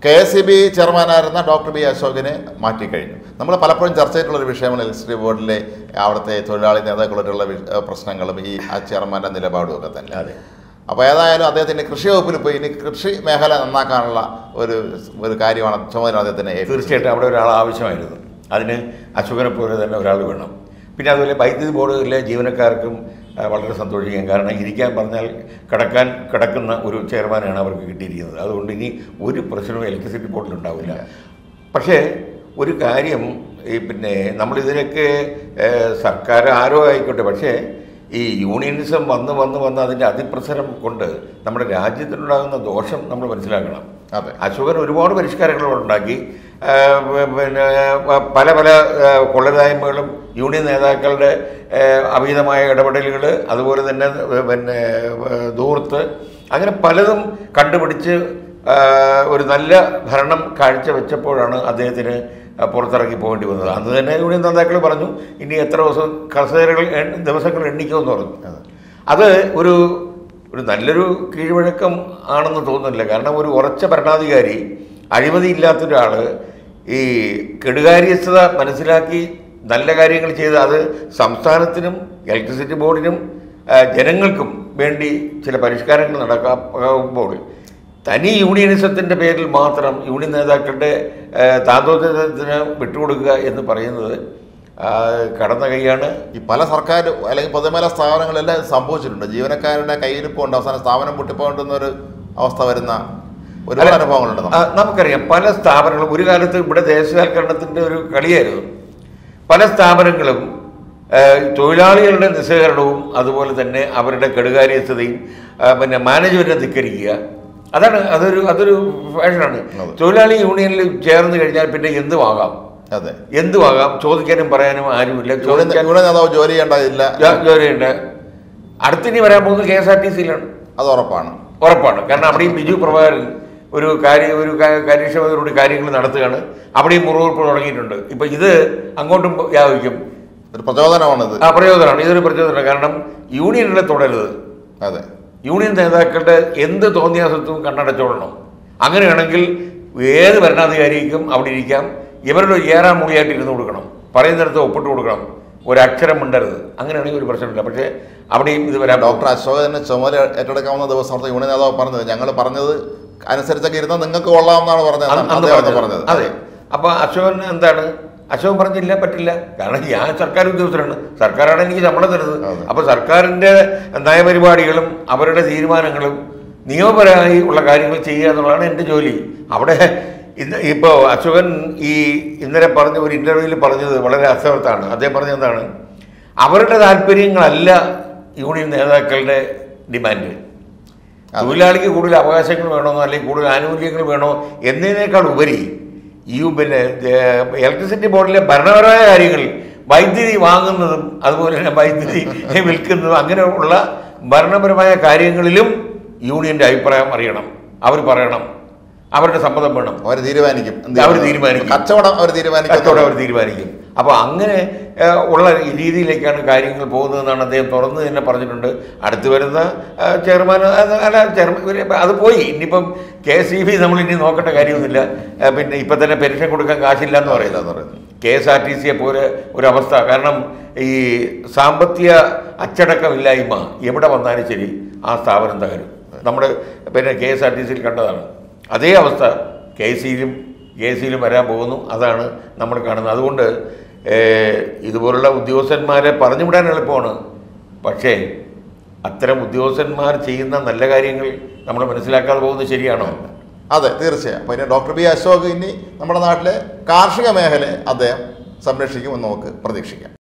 K S E B ചെയർമാനായിരുന്ന doctor B അശോകിനെ മാറ്റിക്കഴിഞ്ഞു നമ്മൾ പലപ്പോഴും ചർച്ച ചെയ്തിട്ടുള്ള ഒരു വിഷയമാണ് ഇലക്ട്രിസിറ്റി ബോർഡിലെ അവിടുത്തെ തൊഴിലാളി നേതാക്കളായിട്ടുള്ള വിഷ- ഏഹ് പ്രശ്നങ്ങളും ഈ ആ ചെയർമാൻ്റെ നിലപാടും ഒക്കെ തന്നെ അതെ അപ്പോൾ ഏതായാലും അദ്ദേഹത്തിൻ്റെ കൃഷി വകുപ്പിൽ പോയി ഇനി കൃഷി മേഖല നന്നാക്കാനുള്ള ഒരു ഒരു കാര്യമാണ് ചുമതല അദ്ദേഹത്തിന് ഏൽപ്പിച്ചത്. തീർച്ചയായിട്ടും അവിടെ ഒരാൾ ആവശ്യമായിരുന്നു അതിന് അശോകനെ പോലെ തന്നെ ഒരാൾ വേണം പിന്നെ അതുപോലെ വൈദ്യുതി ബോർഡിലെ ജീവനക്കാർക്കും ആ, വളരെ സന്തോഷിക്കാം കാരണം ഇരിക്കാൻ പറഞ്ഞാൽ കിടക്കാൻ കിടക്കുന്ന ഒരു ചെയർമാനാണ് അവർക്ക് കിട്ടിയിരിക്കുന്നത് അതുകൊണ്ട് ഇനി ഒരു പ്രശ്നവും ഇലക്ട്രിസിറ്റി ബോർഡിൽ ഉണ്ടാവില്ല പക്ഷേ ഒരു കാര്യം ഈ പിന്നെ നമ്മളിതിനൊക്കെ ഏഹ്, സർക്കാർ ആരോ ആയിക്കോട്ടെ പക്ഷേ ഈ യൂണിയനിസം വന്ന് വന്ന് വന്ന് അതിൻ്റെ അതിപ്രസരം കൊണ്ട് നമ്മുടെ രാജ്യത്തിനുണ്ടാകുന്ന ദോഷം നമ്മൾ മനസ്സിലാക്കണം അതെ അശോകൻ ഒരുപാട് പരിഷ്കാരങ്ങൾ ഉണ്ടാക്കി ആ, പ- പിന്നെ പ- പല പല ആ, കൊള്ളരുതായ്മകളും യൂണിയൻ നേതാക്കളുടെ ആ, അമിതമായ ഇടപെടലുകൾ അതുപോലെ തന്നെ പിന്നെ ആ, ധൂർത്ത് അങ്ങനെ പലതും കണ്ടുപിടിച്ച് ആ, ഒരു നല്ല ഭരണം കാഴ്ചവെച്ചപ്പോഴാണ് അദ്ദേഹത്തിന് പുറത്തിറങ്ങി പോകേണ്ടി വന്നത് അന്ന് തന്നെ യൂണിയൻ നേതാക്കൾ പറഞ്ഞു ഇനി എത്ര ദിവസം കസേരകൾ എണ്ണ- ദിവസങ്ങൾ എണ്ണിക്കുമെന്ന് പറഞ്ഞു അത് ഒരു ഒരു നല്ലൊരു കീഴ്വഴക്കം ആണെന്ന് തോന്നുന്നില്ല കാരണം ഒരു ഉറച്ച ഭരണാധികാരി അഴിമതിയില്ലാത്ത ഒരാൾ ഈ കെടുകാര്യസ്ഥത മനസ്സിലാക്കി നല്ല കാര്യങ്ങൾ ചെയ്ത് അത് സംസ്ഥാനത്തിനും ഇലക്ട്രിസിറ്റി ബോർഡിനും ആ, ജനങ്ങൾക്കും വേണ്ടി ചില പരിഷ്കാരങ്ങൾ നടക്കാവുമ്പോൾ തനി യൂണിയനിസത്തിൻ്റെ പേരിൽ മാത്രം യൂണിയൻ നേതാക്കളുടെ ആ, താന്തോത്യത്തിന് വിട്ടുകൊടുക്കുക എന്ന് പറയുന്നത് ആ, കടന്ന കൈയാണ് ഈ പല സർക്കാർ അല്ലെങ്കിൽ പൊതുമേഖലാ സ്ഥാപനങ്ങളെല്ലാം ഇത് സംഭവിച്ചിട്ടുണ്ട് ജീവനക്കാരുടെ കയ്യിരിപ്പുണ്ട് അവസാനം സ്ഥാപനം പൊട്ടിപ്പോകേണ്ടുന്ന ഒരു അവസ്ഥ വരുന്ന ഒരുപാട് അല്ല, അനുഭവങ്ങളുണ്ട് ആ, നമുക്ക്. നമുക്കറിയാം പല സ്ഥാപനങ്ങളും ഒരു കാലത്ത് ഇവിടെ ദേശസാൽക്കരണത്തിൻ്റെ ഒരു കളിയായിരുന്നു പല സ്ഥാപനങ്ങളും ആ, തൊഴിലാളികളുടെ നിസ്സഹകരണവും അതുപോലെ തന്നെ അവരുടെ കെടുകാര്യസ്ഥതയും ആ, പിന്നെ മാനേജ്മെന്റിനെ ധിക്കരിക്കുക അതാണ് അതൊരു അതൊരു ഫാഷനാണ് അതെ. തൊഴിലാളി യൂണിയനിൽ ചേർന്ന് കഴിഞ്ഞാൽ പിന്നെ എന്തുമാകാം അതെ എന്തുമാകാം ചോദിക്കാനും പറയാനും ആരുമില്ല യൂണിയൻ ചോദിക്കാൻ യൂണിയൻ നേതാവ് ജോലി ചെയ്യേണ്ടതില്ല ജോ- ജോലിയുണ്ട് അടുത്തിനി വരാൻ പോകുന്നത് കെ എസ് ആർ ടി സിയിലാണ് അത് ഉറപ്പാണ് ഉറപ്പാണ് കാരണം അവിടെയും ബിജു പ്രഭാകരൻ ഒരു കാര്യ ഒരു കാ- കാര്യക്ഷമതയോടുകൂടി കാര്യങ്ങൾ നടത്തുകയാണ് അവിടെയും മുറിവുറപ്പ് തുടങ്ങിയിട്ടുണ്ട് ഇപ്പൊ ഇത് അങ്ങോട്ടും വ്യാപിക്കും ഒരു പ്രചോദനമാണിത് ആ പ്രചോദനമാണ് ഇതൊരു പ്രചോദനമാണ് കാരണം യൂണിയനുകളെ തുടരുത് അതെ യൂണിയൻ നേതാക്കളുടെ എന്ത് തോന്നിയാസത്വവും കണ്ണടച്ചോളണം അങ്ങനെയാണെങ്കിൽ ഏത് ഭരണാധികാരിക്കും അവിടെ ഇരിക്കാം ഇവരുടെ ഒരു ഏറാം മൊഴിയായിട്ട് ഇരുന്ന് കൊടുക്കണം പറയുന്നിടത്ത് ഒപ്പിട്ട് കൊടുക്കണം ഒരക്ഷരം മിണ്ടരുത് അങ്ങനെയാണെങ്കിൽ ഒരു പ്രശ്നമില്ല പക്ഷേ അവിടെയും ഇത് വരാൻ ഡോക്ടർ അശോകന് ചുമതല ഏറ്റെടുക്കാവുന്ന ദിവസം അവിടുത്തെ യൂണിയൻ നേതാവ് പറഞ്ഞത് ഞങ്ങൾ പറഞ്ഞത് അനുസരിച്ചൊക്കെ ഇരുന്നാൽ നിങ്ങൾക്ക് കൊള്ളാമെന്നാണ് പറഞ്ഞത് അന്ന് അന്ന് അദ്ദേഹം പറഞ്ഞത്. പറഞ്ഞത് അതെ അപ്പൊ അശോകൻ എന്താണ് അശോകൻ പറഞ്ഞില്ല പറ്റില്ല കാരണം ഞാൻ സർക്കാർ ഉദ്യോഗസ്ഥരാണ് സർക്കാരാണ് എനിക്ക് ശമ്പളം തരുന്നത് അതെ. അപ്പൊ സർക്കാരിന്റെ നയപരിപാടികളും അവരുടെ തീരുമാനങ്ങളും നിയമപരമായി ഉള്ള കാര്യങ്ങൾ ചെയ്യുക എന്നുള്ളതാണ് എൻ്റെ ജോലി അവിടെ ഇന്ന് ഇപ്പോൾ അശോകൻ ഈ ഇന്നലെ പറഞ്ഞ ഒരു ഇന്റർവ്യൂവിൽ പറഞ്ഞത് വളരെ അർത്ഥവത്താണ് അദ്ദേഹം പറഞ്ഞത് എന്താണ് അവരുടെ താല്പര്യങ്ങളല്ല യൂണിയൻ നേതാക്കളുടെ ഡിമാൻഡ് തൊഴിലാളിക്ക് കൂടുതൽ അവകാശങ്ങൾ വേണമെന്നോ അല്ലെങ്കിൽ കൂടുതൽ ആനുകൂല്യങ്ങൾ വേണോ എന്നതിനേക്കാൾ ഉപരി ഈ പിന്നെ ഇലക്ട്രിസിറ്റി ബോർഡിലെ ഭരണപരമായ കാര്യങ്ങൾ വൈദ്യുതി വാങ്ങുന്നതും അതുപോലെ തന്നെ വൈദ്യുതി വിൽക്കുന്നതും അങ്ങനെയുള്ള ഭരണപരമായ കാര്യങ്ങളിലും യൂണിയന്റെ അഭിപ്രായം അറിയണം അവർ പറയണം അവരുടെ സമ്മതം വേണം അവർ തീരുമാനിക്കും എന്ത് അവർ ചെയ്യണം? തീരുമാനിക്കും. കച്ചവടം അവർ തീരുമാനിക്കും കച്ചവടം അവർ തീരുമാനിക്കും അപ്പോൾ അങ്ങനെ ഏഹ്, ഉള്ള രീതിയിലേക്കാണ് കാര്യങ്ങൾ പോകുന്നതെന്നാണ് അദ്ദേഹം തുറന്ന് തന്നെ പറഞ്ഞിട്ടുണ്ട് അടുത്ത് വരുന്ന ഏഹ്, ചെയർമാൻ അത് അല്ല ചെയർമാൻ അത് പോയി ഇനിയിപ്പം കെ എസ് ഇ ബി നമ്മൾ ഇനി നോക്കേണ്ട കാര്യമൊന്നുമില്ല ഏഹ്, പിന്നെ ഇപ്പം തന്നെ പെൻഷൻ കൊടുക്കാൻ കാശില്ല എന്ന് അറിയില്ല എന്ന് പറയുന്നത് പറയുന്നു കെ എസ് ആർ ടി സിയെ പോലെ ഒരവസ്ഥ കാരണം ഈ സാമ്പത്തിക അച്ചടക്കമില്ലായ്മ എവിടെ വന്നാലും ശരി ആ സ്ഥാപനം തകരും നമ്മുടെ പിന്നെ കെ എസ് ആർ ടി സിയിൽ കണ്ടതാണ് അതേ അവസ്ഥ കെ സിയിലും കെ സിയിലും വരാൻ പോകുന്നു അതാണ് നമ്മൾ കാണുന്നത് അതുകൊണ്ട് ഏഹ്, ഇതുപോലുള്ള ഉദ്യോഗസ്ഥന്മാരെ പറഞ്ഞുവിടാൻ എളുപ്പമാണ് പക്ഷേ അത്തരം ഉദ്യോഗസ്ഥന്മാർ ചെയ്യുന്ന നല്ല കാര്യങ്ങൾ നമ്മൾ മനസ്സിലാക്കാതെ പോകുന്നത് ശരിയാണോ അതെ തീർച്ചയായും അപ്പോൾ ഇനി ഡോക്ടർ ബി അശോക് ഇനി നമ്മുടെ നാട്ടിലെ കാർഷിക മേഖലയെ അദ്ദേഹം സംരക്ഷിക്കുമെന്ന് നമുക്ക് പ്രതീക്ഷിക്കാം